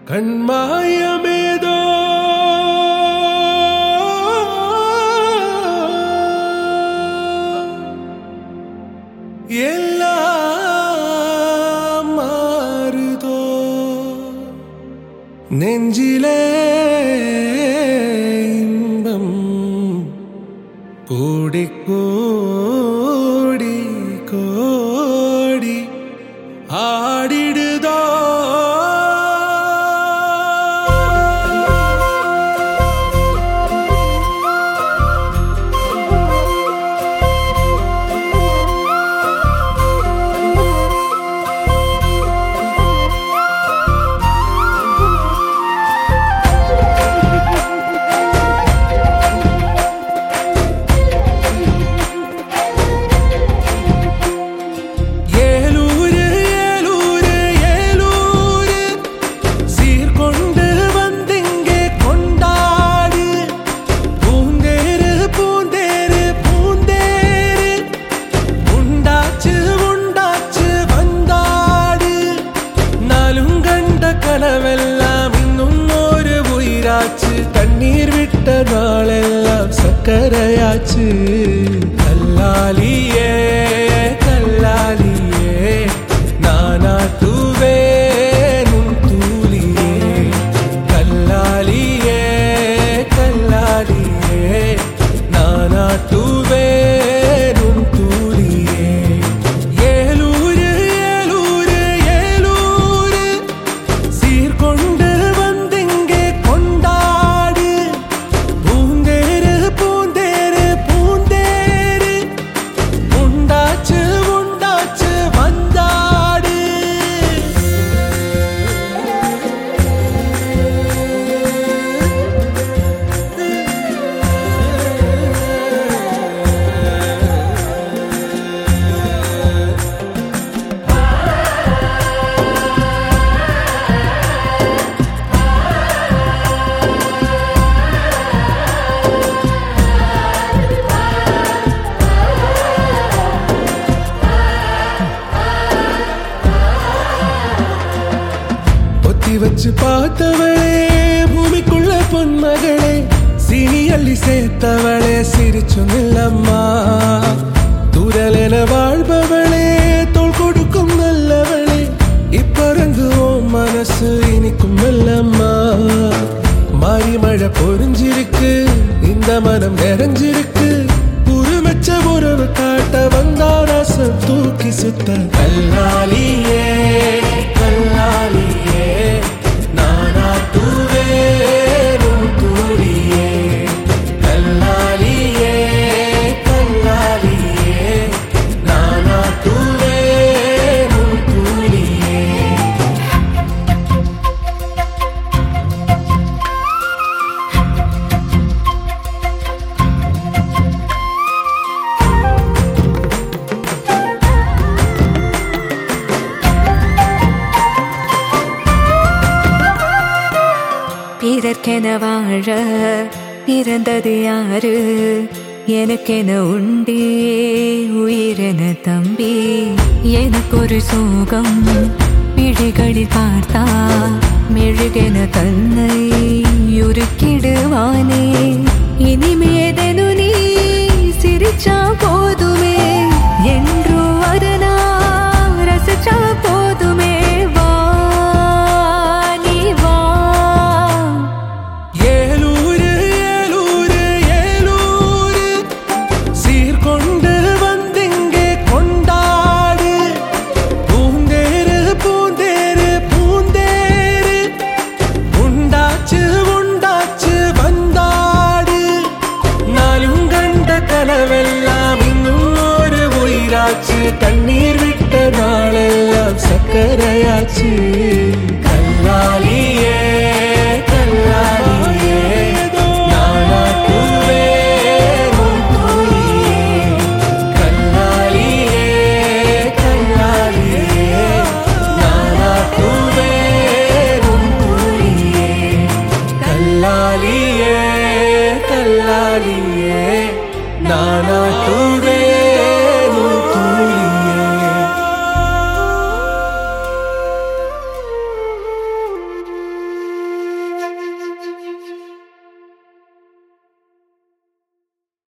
கண்மாயமேதோ எல்லாம் மாறுதோ நெஞ்சிலே இன்பம் கூடி கூடி கோடி ஆடிடுதோ ஏலூரு ஏலூரு ஏலூரு சீர்கொண்டு வந்திங்கே கொண்டாடு பூந்தேரு பூந்தேரு பூந்தேரு உண்டாச்சு உண்டாச்சு வந்தாடு நாளும் கண்ட கனவெல்லாம் இன்னும் ஒரு உயிராச்சு தண்ணீர் விட்ட நாளெல்லாம் சக்கரையாச்சு கல்லாலியே கல்லாலியே நானாட்டுவே நுண் தூளியே கல்லாலியே கல்லாலியே நானாட்டுவே நுண் தூளியே ஏலூரு ஏலூரு ஏலூரு சீர்கொண்டு வந்திங்கே கொண்டாடு பூந்தேரு பூந்தேரு பூந்தேரு உண்டாச்சு உண்டாச்சு வந்தாடு பொத்தி வச்சு பார்த்தவளே பூமிக்குள்ள பொன்மகளே சீனி அள்ளி சேர்த்தவளே சிரிச்சு நில்லம்மா தூரலென வாழ்பவளே தோள் கொடுக்கும் நல்லவளே இப்பறங்குவோம் மனசு இனிக்கும் மெல்லம்மா மாறி மழை பொறிஞ்சிருக்கு இந்த மனம் நிறைஞ்சிருக்கு உருமச்ச உறவு காட்ட வந்தா ரசம் தூக்கி சுத்த கல்லாலியே கல்லாலியே நானா தூவே தூடியே கல்லாலியே கல்லாலியே நானா தூவே தூடியே பிறர்க்கென வாழ பிறந்தது யாரு எனக்கென உண்டே உயிரென தம்பி எனக்கொரு சோகம் பிழைகளில் பார்த்தா மெழுகென தன்னை உருக்கிடுவானே இனிமேதெனு நீ சிரிச்சா போதுமே என்று வரனா ரசிச்சா போதுமே வா நீ வா ஏலூரு ஏலூரு ஏலூரு சீர்கொண்டு வந்திங்கே கொண்டாடு பூந்தேரு பூந்தேரு பூந்தேரு உண்டாச்சு உண்டாச்சு வந்தாடு நாளும் கண்ட கனவெல்லாம் இன்னும் ஒரு உயிராச்சு தண்ணீர் விட்ட நாளெல்லாம் சக்கரையாச்சு